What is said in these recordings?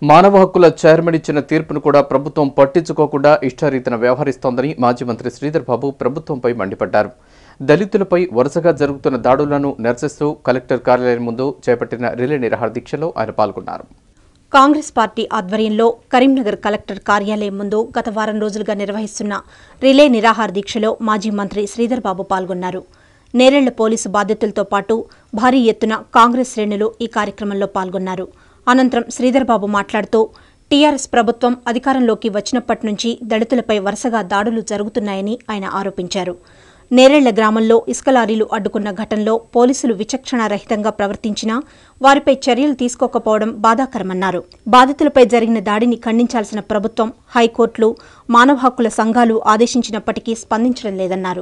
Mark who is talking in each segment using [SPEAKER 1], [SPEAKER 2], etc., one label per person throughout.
[SPEAKER 1] మానవ హక్కుల చైర్మన్ ఇచ్చిన తీర్పును కూడా ప్రభుత్వం పట్టించుకోకుండా ఇష్టారీతిన వ్యవహరిస్తోందని మాజీ మంత్రి శ్రీధర్ బాబు ప్రభుత్వంపై మండిపడ్డారు దళితులపై వరుసగా జరుగుతున్న దాడులను నిరసిస్తూ కలెక్టర్ కార్యాలయం ముందు చేపట్టిన రిలే నిరాహార దీక్షలో ఆయన పాల్గొన్నారు
[SPEAKER 2] కాంగ్రెస్ పార్టీ ఆధ్వర్యంలో కరీంనగర్ కలెక్టర్ కార్యాలయం ముందు గత వారం రోజులుగా నిర్వహిస్తున్న రిలే నిరాహార దీక్షలో మాజీ మంత్రి శ్రీధర్ బాబు పాల్గొన్నారు నేరెళ్ల పోలీసు బాధ్యతలతో పాటు భారీ ఎత్తున కాంగ్రెస్ శ్రేణులు ఈ కార్యక్రమంలో పాల్గొన్నారు అనంతరం శ్రీధర్ బాబు మాట్లాడుతూ టీఆర్ఎస్ ప్రభుత్వం అధికారంలోకి వచ్చినప్పటి నుంచి దళితులపై వరుసగా దాడులు జరుగుతున్నాయని ఆయన ఆరోపించారు నేరేళ్ల గ్రామంలో ఇసుక లారీలు అడ్డుకున్న ఘటనలో పోలీసులు విచక్షణారహితంగా ప్రవర్తించినా వారిపై చర్యలు తీసుకోకపోవడం బాధాకరమన్నారు బాధితులపై జరిగిన దాడిని ఖండించాల్సిన ప్రభుత్వం హైకోర్టులు మానవ హక్కుల సంఘాలు ఆదేశించినప్పటికీ స్పందించడం లేదన్నారు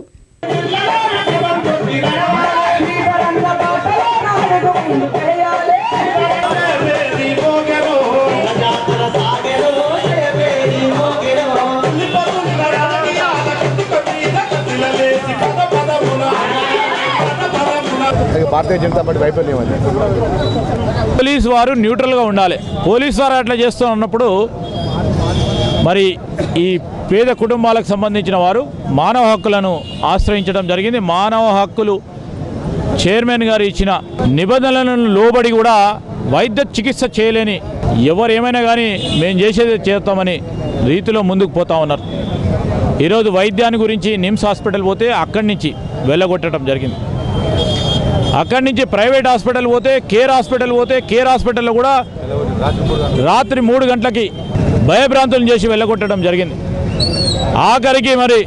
[SPEAKER 3] అది భారతీయ జనతా పార్టీ వైఫల్యం అది
[SPEAKER 4] పోలీస్ వారు న్యూట్రల్గా ఉండాలి పోలీస్ వారు అట్లా చేస్తూ ఉన్నప్పుడు మరి ఈ పేద కుటుంబాలకు సంబంధించిన వారు మానవ హక్కులను ఆశ్రయించడం జరిగింది మానవ హక్కులు చైర్మన్ గారు ఇచ్చిన నిబంధనలను లోబడి కూడా వైద్య చికిత్స చేయలేని ఎవరు ఏమైనా కానీ మేము చేసేది చేస్తామని రీతిలో ముందుకు పోతా ఉన్నారు ఈరోజు వైద్యాన్ని గురించి నిమ్స్ హాస్పిటల్ పోతే అక్కడి నుంచి వెళ్ళగొట్టడం జరిగింది అక్కడి నుంచి ప్రైవేట్ హాస్పిటల్ పోతే కేర్ హాస్పిటల్ పోతే కేర్ హాస్పిటల్లో కూడా రాత్రి మూడు గంటలకి భయభ్రాంతులను చేసి వెళ్ళగొట్టడం జరిగింది ఆఖరికి మరి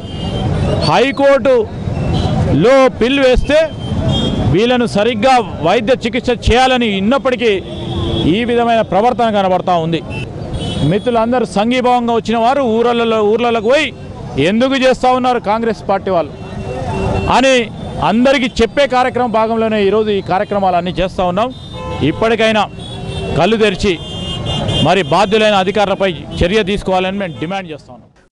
[SPEAKER 4] హైకోర్టులో పిల్ వేస్తే వీళ్ళను సరిగ్గా వైద్య చికిత్స చేయాలని ఉన్నప్పటికీ ఈ విధమైన ప్రవర్తన కనబడతా ఉంది మిత్రులందరూ సంఘీభావంగా వచ్చిన వారు ఊర్లలో ఊర్లలోకి పోయి ఎందుకు చేస్తూ ఉన్నారు కాంగ్రెస్ పార్టీ వాళ్ళు అని అందరికీ చెప్పే కార్యక్రమం భాగంలోనే ఈరోజు ఈ కార్యక్రమాలు అన్నీ చేస్తూ ఉన్నాం ఇప్పటికైనా కళ్ళు తెరిచి మరి బాధ్యులైన అధికారులపై చర్య తీసుకోవాలని మేము డిమాండ్ చేస్తా ఉన్నాం